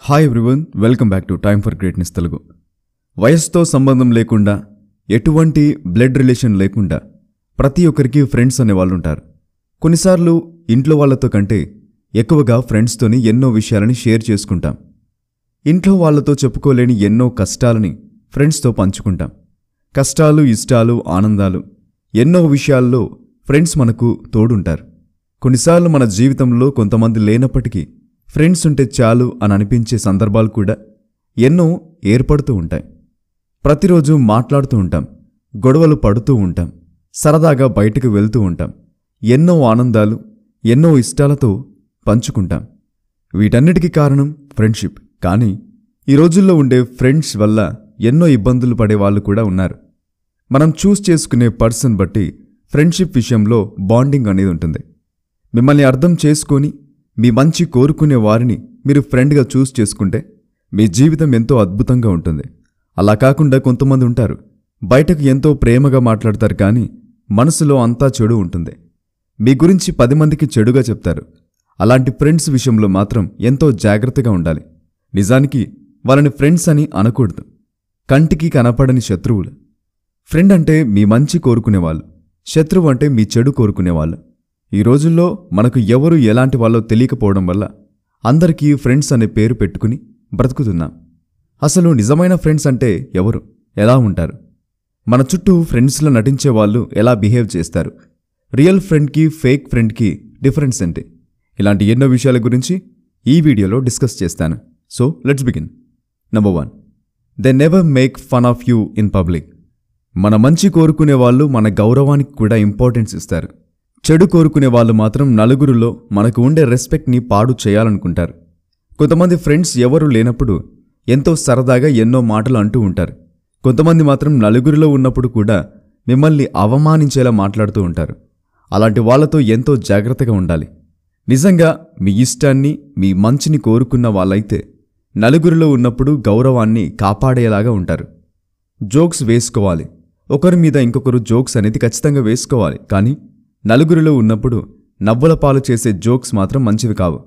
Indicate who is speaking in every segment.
Speaker 1: hi everyone welcome back to time for greatness Telugu వయస్సుతో సంబంధం లేకుండా ఎటువంటి బ్లడ్ రిలేషన్ లేకుండా ప్రతి ఒక్కరికి ఫ్రెండ్స్ అనేవాళ్ళు ఉంటారు కొన్నిసార్లు ఇంట్లో వాళ్ళతో కంటే ఎక్కువగా ఫ్రెండ్స్తోని ఎన్నో విషయాలని షేర్ చేసుకుంటాం ఇంట్లో వాళ్ళతో చెప్పుకోలేని ఎన్నో కష్టాలని ఫ్రెండ్స్తో పంచుకుంటాం కష్టాలు ఇష్టాలు ఆనందాలు ఎన్నో విషయాల్లో ఫ్రెండ్స్ మనకు తోడుంటారు కొన్నిసార్లు మన జీవితంలో కొంతమంది లేనప్పటికీ ఫ్రెండ్స్ ఉంటే చాలు అని అనిపించే సందర్భాలు కూడా ఎన్నో ఏర్పడుతూ ఉంటాయి ప్రతిరోజు మాట్లాడుతూ ఉంటాం గొడవలు పడుతూ ఉంటాం సరదాగా బయటకు వెళ్తూ ఉంటాం ఎన్నో ఆనందాలు ఎన్నో ఇష్టాలతో పంచుకుంటాం వీటన్నిటికీ కారణం ఫ్రెండ్షిప్ కానీ ఈ రోజుల్లో ఉండే ఫ్రెండ్స్ వల్ల ఎన్నో ఇబ్బందులు పడే వాళ్ళు కూడా ఉన్నారు మనం చూస్ చేసుకునే పర్సన్ బట్టి ఫ్రెండ్షిప్ విషయంలో బాండింగ్ అనేది ఉంటుంది మిమ్మల్ని అర్థం చేసుకొని మీ మంచి కోరుకునే వారిని మీరు ఫ్రెండ్గా చూస్ చేసుకుంటే మీ జీవితం ఎంతో అద్భుతంగా ఉంటుంది అలా కాకుండా కొంతమంది ఉంటారు బయటకు ఎంతో ప్రేమగా మాట్లాడతారు కానీ మనసులో అంతా చెడు ఉంటుంది మీ గురించి పది మందికి చెడుగా చెప్తారు అలాంటి ఫ్రెండ్స్ విషయంలో మాత్రం ఎంతో జాగ్రత్తగా ఉండాలి నిజానికి వాళ్ళని ఫ్రెండ్స్ అని అనకూడదు కంటికి కనపడని శత్రువులు ఫ్రెండ్ అంటే మీ మంచి కోరుకునేవాళ్ళు శత్రువు అంటే మీ చెడు కోరుకునేవాళ్ళు ఈ రోజుల్లో మనకు ఎవరు ఎలాంటి వాళ్ళో తెలియకపోవడం వల్ల అందరికీ ఫ్రెండ్స్ అనే పేరు పెట్టుకుని బ్రతుకుతున్నాం అసలు నిజమైన ఫ్రెండ్స్ అంటే ఎవరు ఎలా ఉంటారు మన చుట్టూ ఫ్రెండ్స్లో నటించే వాళ్ళు ఎలా బిహేవ్ చేస్తారు రియల్ ఫ్రెండ్కి ఫేక్ ఫ్రెండ్కి డిఫరెన్స్ ఏంటి ఇలాంటి ఎన్నో విషయాల గురించి ఈ వీడియోలో డిస్కస్ చేస్తాను so let's begin number one they never make fun of you in public మన మంచి కోరుకునే వాళ్ళు మన గౌరవానికి కూడా ఇంపార్టెన్స్ ఇస్తారు చెడు కోరుకునే వాళ్ళు మాత్రం నలుగురిలో మనకు ఉండే రెస్పెక్ట్ని పాడు చేయాలనుకుంటారు కొంతమంది ఫ్రెండ్స్ ఎవరు లేనప్పుడు ఎంతో సరదాగా ఎన్నో మాటలు అంటూ ఉంటారు కొంతమంది మాత్రం నలుగురిలో ఉన్నప్పుడు కూడా మిమ్మల్ని అవమానించేలా మాట్లాడుతూ ఉంటారు అలాంటి వాళ్ళతో ఎంతో జాగ్రత్తగా ఉండాలి నిజంగా మీ ఇష్టాన్ని మీ మంచిని కోరుకున్న వాళ్ళైతే నలుగురిలో ఉన్నప్పుడు గౌరవాన్ని కాపాడేలాగా ఉంటారు జోక్స్ వేసుకోవాలి ఒకరి మీద ఇంకొకరు జోక్స్ అనేది ఖచ్చితంగా వేసుకోవాలి కానీ నలుగురిలో ఉన్నప్పుడు నవ్వుల పాలు చేసే జోక్స్ మాత్రం మంచివి కావు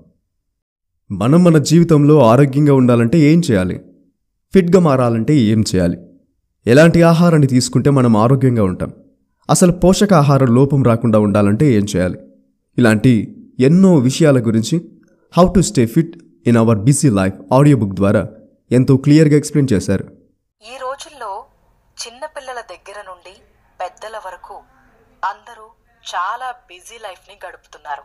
Speaker 1: మనం మన జీవితంలో ఆరోగ్యంగా ఉండాలంటే ఏం చేయాలి ఫిట్గా మారాలంటే ఏం చేయాలి ఎలాంటి ఆహారాన్ని తీసుకుంటే మనం ఆరోగ్యంగా ఉంటాం అసలు పోషకాహార లోపం రాకుండా ఉండాలంటే ఏం చేయాలి ఇలాంటి ఎన్నో విషయాల గురించి how to stay fit in our busy life audio book ద్వారా ఎంతో క్లియర్గా ఎక్స్ప్లెయిన్ చేశారు
Speaker 2: ఈ రోజుల్లో చిన్నపిల్లల దగ్గర నుండి పెద్దల వరకు అందరూ చాలా బిజీ లైఫ్ని గడుపుతున్నారు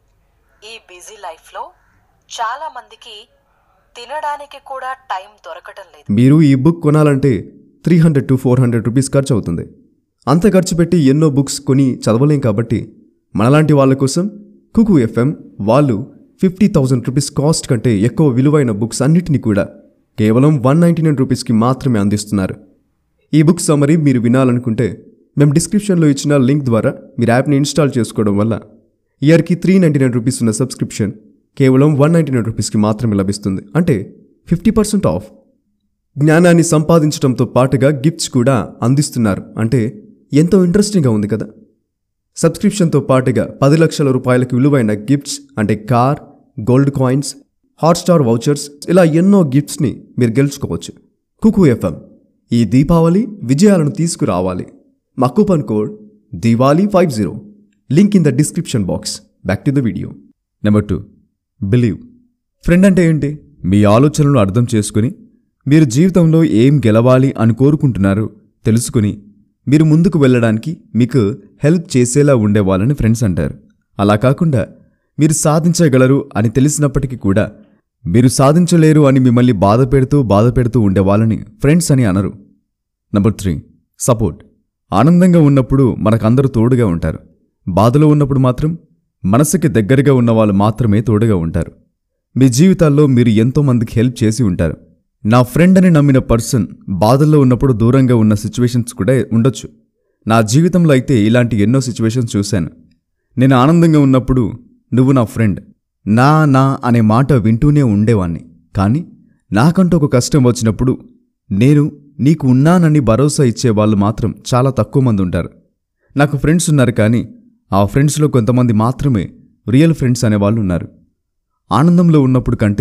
Speaker 2: ఈ బిజీ లైఫ్లో చాలా మందికి తినడానికి కూడా టైం దొరకటం లేదు
Speaker 1: మీరు ఈ బుక్ కొనాలంటే three hundred to four hundred rupees ఖర్చు అవుతుంది అంత ఖర్చు పెట్టి ఎన్నో బుక్స్ కొని చదవలేం కాబట్టి మనలాంటి వాళ్ళ కోసం కుకు ఎఫ్ఎం వాళ్ళు ఫిఫ్టీ థౌజండ్ రూపీస్ కాస్ట్ కంటే ఎక్కువ విలువైన బుక్స్ అన్నిటినీ కూడా కేవలం వన్ నైంటీ నైన్ రూపీస్కి మాత్రమే అందిస్తున్నారు ఈ బుక్ సమరీ మీరు వినాలనుకుంటే మేము డిస్క్రిప్షన్లో ఇచ్చిన లింక్ ద్వారా మీరు యాప్ని ఇన్స్టాల్ చేసుకోవడం వల్ల ఇయర్కి త్రీ నైంటీ నైన్ రూపీస్ ఉన్న సబ్స్క్రిప్షన్ కేవలం వన్ నైంటీ నైన్ రూపీస్కి మాత్రమే లభిస్తుంది అంటే ఫిఫ్టీ పర్సెంట్ ఆఫ్ జ్ఞానాన్ని సంపాదించడంతో పాటుగా గిఫ్ట్స్ కూడా అందిస్తున్నారు అంటే ఎంతో ఇంట్రెస్టింగ్గా ఉంది కదా సబ్స్క్రిప్షన్తో పాటుగా పది లక్షల రూపాయలకు విలువైన గిఫ్ట్స్ అంటే car gold coins Hotstar vouchers ఇలా ఎన్నో గిఫ్ట్స్ని మీరు గెలుచుకోవచ్చు కుకు ఎఫ్ఎం ఈ దీపావళి విజయాలను తీసుకురావాలి మా coupon code Diwali five zero link in the description box back to the video number two believe friend అంటే ఏంటి మీ ఆలోచనలను అర్థం చేసుకుని మీరు జీవితంలో ఏం గెలవాలి అని కోరుకుంటున్నారో తెలుసుకుని మీరు ముందుకు వెళ్ళడానికి మీకు హెల్ప్ చేసేలా ఉండే వాళ్ళని ఫ్రెండ్స్ అంటారు అలా కాకుండా మీరు సాధించగలరు అని తెలిసినప్పటికీ కూడా మీరు సాధించలేరు అని మిమ్మల్ని బాధ పెడుతూ బాధ పెడుతూ ఉండే వాళ్ళని ఫ్రెండ్స్ అని అనరు నంబర్ త్రీ సపోర్ట్ ఆనందంగా ఉన్నప్పుడు మనకందరూ తోడుగా ఉంటారు బాధలో ఉన్నప్పుడు మాత్రం మనసుకి దగ్గరగా ఉన్న వాళ్ళు మాత్రమే తోడుగా ఉంటారు మీ జీవితాల్లో మీరు ఎంతో మందికి హెల్ప్ చేసి ఉంటారు నా ఫ్రెండ్ అని నమ్మిన పర్సన్ బాధల్లో ఉన్నప్పుడు దూరంగా ఉన్న సిచ్యువేషన్స్ కూడా ఉండొచ్చు నా జీవితంలో అయితే ఇలాంటి ఎన్నో సిచ్యువేషన్స్ చూశాను నేను ఆనందంగా ఉన్నప్పుడు నువ్వు నా ఫ్రెండ్ నా నా అనే మాట వింటూనే ఉండేవాణ్ణి కానీ నాకంటూ ఒక కష్టం వచ్చినప్పుడు నేను నీకు ఉన్నానని భరోసా ఇచ్చే వాళ్ళు మాత్రం చాలా తక్కువ మంది ఉంటారు నాకు ఫ్రెండ్స్ ఉన్నారు కానీ ఆ ఫ్రెండ్స్లో కొంతమంది మాత్రమే రియల్ ఫ్రెండ్స్ అనేవాళ్ళు ఉన్నారు ఆనందంలో ఉన్నప్పుడు కంటే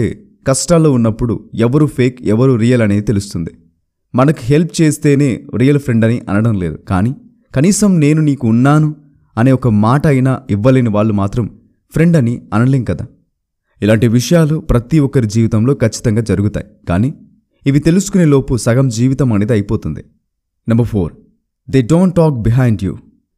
Speaker 1: కష్టాల్లో ఉన్నప్పుడు ఎవరు ఫేక్ ఎవరు రియల్ అనేది తెలుస్తుంది మనకు హెల్ప్ చేస్తేనే రియల్ ఫ్రెండ్ అని అనడం లేదు కానీ కనీసం నేను నీకు ఉన్నాను అనే ఒక మాట అయినా ఇవ్వలేని వాళ్ళు మాత్రం ఫ్రెండ్ అని అనలేం కదా ఇలాంటి విషయాలు ప్రతి ఒక్కరి జీవితంలో ఖచ్చితంగా జరుగుతాయి కానీ ఇవి తెలుసుకునే లోపు సగం జీవితం అనేది అయిపోతుంది number four they don't talk behind you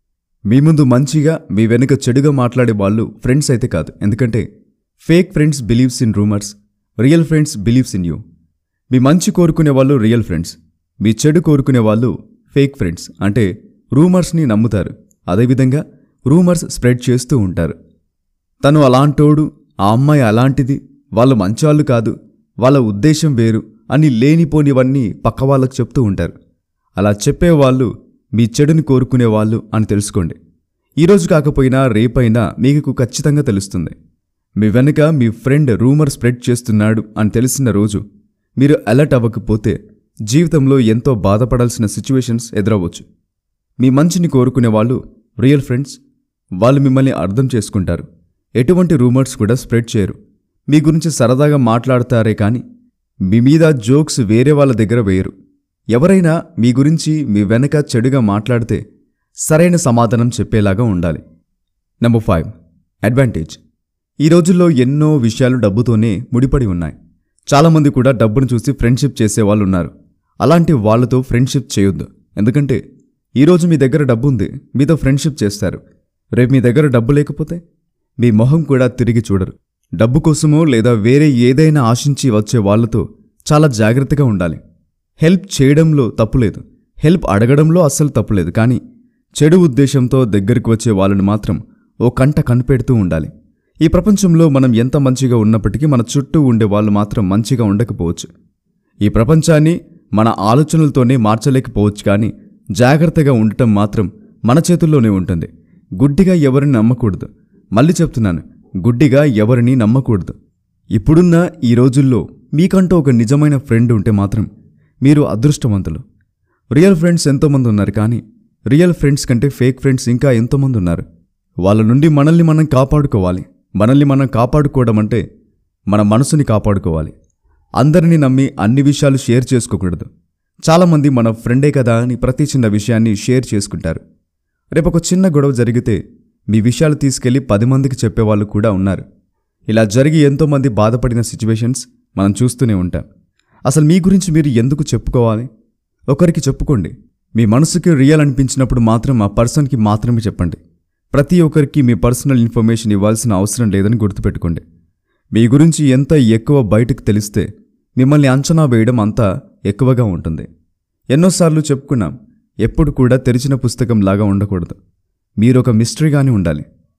Speaker 1: మీ ముందు మంచిగా మీ వెనుక చెడుగా మాట్లాడే వాళ్ళు ఫ్రెండ్స్ అయితే కాదు ఎందుకంటే fake friends believes in rumours real friends believes in you మీ మంచి కోరుకునే వాళ్ళు రియల్ ఫ్రెండ్స్ మీ చెడు కోరుకునే వాళ్ళు ఫేక్ ఫ్రెండ్స్ అంటే రూమర్స్ని నమ్ముతారు అదేవిధంగా రూమర్స్ స్ప్రెడ్ చేస్తూ ఉంటారు తను అలాంటోడు ఆ అమ్మాయి అలాంటిది వాళ్ళు మంచాళ్ళు కాదు వాళ్ళ ఉద్దేశం వేరు అని లేనిపోనివన్నీ పక్క వాళ్ళకు చెప్తూ ఉంటారు అలా చెప్పేవాళ్ళు మీ చెడుని కోరుకునే వాళ్ళు అని తెలుసుకోండి ఈరోజు కాకపోయినా రేపైనా మీకు ఖచ్చితంగా తెలుస్తుంది మీ వెనుక మీ ఫ్రెండ్ రూమర్ స్ప్రెడ్ చేస్తున్నాడు అని తెలిసిన రోజు మీరు అలర్ట్ అవ్వకపోతే జీవితంలో ఎంతో బాధపడాల్సిన సిచ్యువేషన్స్ ఎదురవ్వచ్చు మీ మంచిని కోరుకునే వాళ్ళు రియల్ ఫ్రెండ్స్ వాళ్ళు మిమ్మల్ని అర్థం చేసుకుంటారు ఎటువంటి రూమర్స్ కూడా స్ప్రెడ్ చేయరు మీ గురించి సరదాగా మాట్లాడతారే కానీ మీ మీద జోక్స్ వేరే వాళ్ళ దగ్గర వేయరు ఎవరైనా మీ గురించి మీ వెనక చెడుగా మాట్లాడితే సరైన సమాధానం చెప్పేలాగా ఉండాలి నెంబర్ ఫైవ్ అడ్వాంటేజ్ ఈ రోజుల్లో ఎన్నో విషయాలు డబ్బుతోనే ముడిపడి ఉన్నాయి చాలామంది కూడా డబ్బును చూసి ఫ్రెండ్షిప్ చేసేవాళ్ళు ఉన్నారు అలాంటి వాళ్ళతో ఫ్రెండ్షిప్ చేయొద్దు ఎందుకంటే ఈరోజు మీ దగ్గర డబ్బు ఉంది మీతో ఫ్రెండ్షిప్ చేస్తారు రేపు మీ దగ్గర డబ్బు లేకపోతే మీ మొహం కూడా తిరిగి చూడరు డబ్బు కోసమో లేదా వేరే ఏదైనా ఆశించి వచ్చే వాళ్ళతో చాలా జాగ్రత్తగా ఉండాలి హెల్ప్ చేయడంలో తప్పులేదు హెల్ప్ అడగడంలో అస్సలు తప్పులేదు కానీ చెడు ఉద్దేశంతో దగ్గరికి వచ్చే వాళ్ళని మాత్రం ఓ కంట కనిపెడుతూ ఉండాలి ఈ ప్రపంచంలో మనం ఎంత మంచిగా ఉన్నప్పటికీ మన చుట్టూ ఉండే వాళ్ళు మాత్రం మంచిగా ఉండకపోవచ్చు ఈ ప్రపంచాన్ని మన ఆలోచనలతోనే మార్చలేకపోవచ్చు కానీ జాగ్రత్తగా ఉండటం మాత్రం మన చేతుల్లోనే ఉంటుంది గుడ్డిగా ఎవరిని నమ్మకూడదు మళ్ళీ చెప్తున్నాను గుడ్డిగా ఎవరిని నమ్మకూడదు ఇప్పుడున్న ఈ రోజుల్లో మీకంటూ ఒక నిజమైన ఫ్రెండ్ ఉంటే మాత్రం మీరు అదృష్టవంతులు రియల్ ఫ్రెండ్స్ ఎంతోమంది ఉన్నారు కానీ రియల్ ఫ్రెండ్స్ కంటే ఫేక్ ఫ్రెండ్స్ ఇంకా ఎంతోమంది ఉన్నారు వాళ్ళ నుండి మనల్ని మనం కాపాడుకోవాలి మనల్ని మనం కాపాడుకోవడం అంటే మన మనసుని కాపాడుకోవాలి అందరినీ నమ్మి అన్ని విషయాలు షేర్ చేసుకోకూడదు చాలామంది మన ఫ్రెండే కదా అని ప్రతి చిన్న విషయాన్ని షేర్ చేసుకుంటారు రేపు ఒక చిన్న గొడవ జరిగితే మీ విషయాలు తీసుకెళ్లి పది మందికి చెప్పేవాళ్ళు కూడా ఉన్నారు ఇలా జరిగి ఎంతోమంది బాధపడిన సిచ్యువేషన్స్ మనం చూస్తూనే ఉంటాం అసలు మీ గురించి మీరు ఎందుకు చెప్పుకోవాలి ఒకరికి చెప్పుకోండి మీ మనసుకి రియల్ అనిపించినప్పుడు మాత్రం ఆ పర్సన్కి మాత్రమే చెప్పండి ప్రతి ఒక్కరికి మీ పర్సనల్ ఇన్ఫర్మేషన్ ఇవ్వాల్సిన అవసరం లేదని గుర్తుపెట్టుకోండి మీ గురించి ఎంత ఎక్కువ బయటకు తెలిస్తే మిమ్మల్ని అంచనా వేయడం అంతా ఎక్కువగా ఉంటుంది ఎన్నోసార్లు చెప్పుకున్నాం ఎప్పుడు కూడా తెరిచిన పుస్తకం లాగా ఉండకూడదు మీరు ఒక మిస్టరీగానే ఉండాలి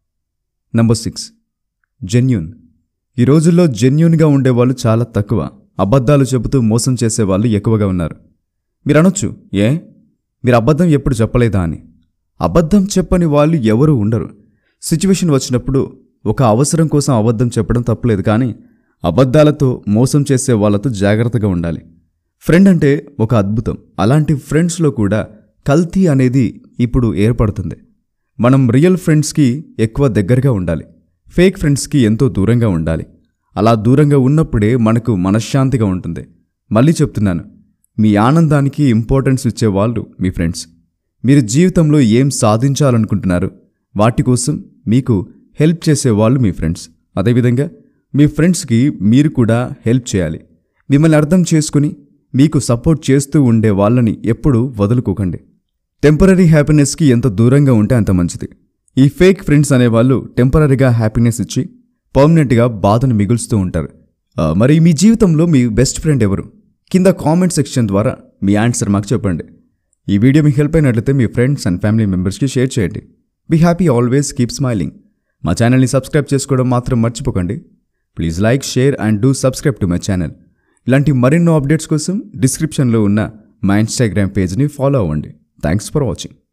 Speaker 1: నంబర్ సిక్స్ జెన్యూన్ ఈ రోజుల్లో జెన్యూన్గా ఉండేవాళ్ళు చాలా తక్కువ అబద్ధాలు చెబుతూ మోసం చేసేవాళ్ళు ఎక్కువగా ఉన్నారు మీరు అనొచ్చు ఏ మీరు అబద్ధం ఎప్పుడు చెప్పలేదా అని అబద్ధం చెప్పని వాళ్ళు ఎవరు ఉండరు సిచ్యువేషన్ వచ్చినప్పుడు ఒక అవసరం కోసం అబద్ధం చెప్పడం తప్పలేదు కానీ అబద్ధాలతో మోసం చేసే వాళ్ళతో జాగ్రత్తగా ఉండాలి ఫ్రెండ్ అంటే ఒక అద్భుతం అలాంటి ఫ్రెండ్స్లో కూడా కల్తీ అనేది ఇప్పుడు ఏర్పడుతుంది మనం రియల్ ఫ్రెండ్స్కి ఎక్కువ దగ్గరగా ఉండాలి ఫేక్ ఫ్రెండ్స్కి ఎంతో దూరంగా ఉండాలి అలా దూరంగా ఉన్నప్పుడే మనకు మనశ్శాంతిగా ఉంటుంది మళ్ళీ చెప్తున్నాను మీ ఆనందానికి ఇంపార్టెన్స్ ఇచ్చేవాళ్ళు మీ ఫ్రెండ్స్ మీరు జీవితంలో ఏం సాధించాలనుకుంటున్నారు వాటి కోసం మీకు హెల్ప్ చేసేవాళ్ళు మీ ఫ్రెండ్స్ అదేవిధంగా మీ ఫ్రెండ్స్కి మీరు కూడా హెల్ప్ చేయాలి మిమ్మల్ని అర్థం చేసుకుని మీకు సపోర్ట్ చేస్తూ ఉండే వాళ్ళని ఎప్పుడూ వదులుకోకండి టెంపరీ హ్యాపీనెస్కి ఎంత దూరంగా ఉంటే అంత మంచిది ఈ ఫేక్ ఫ్రెండ్స్ అనేవాళ్ళు టెంపరీగా హ్యాపీనెస్ ఇచ్చి పర్మనెంట్గా బాధను మిగులుస్తూ ఉంటారు ఆ, మరి మీ జీవితంలో మీ బెస్ట్ ఫ్రెండ్ ఎవరు కింద కామెంట్ సెక్షన్ ద్వారా మీ ఆన్సర్ మాకు చెప్పండి ఈ వీడియో మీకు హెల్ప్ అయినట్లయితే మీ ఫ్రెండ్స్ అండ్ ఫ్యామిలీ మెంబర్స్కి షేర్ చేయండి be happy always keep smiling మా ఛానల్ని సబ్స్క్రైబ్ చేసుకోవడం మాత్రం మర్చిపోకండి please like share and do subscribe to my channel ఇలాంటి మరెన్నో అప్డేట్స్ కోసం డిస్క్రిప్షన్లో ఉన్న మా ఇన్స్టాగ్రామ్ పేజ్ని ఫాలో అవ్వండి థ్యాంక్స్ ఫర్ వాచింగ్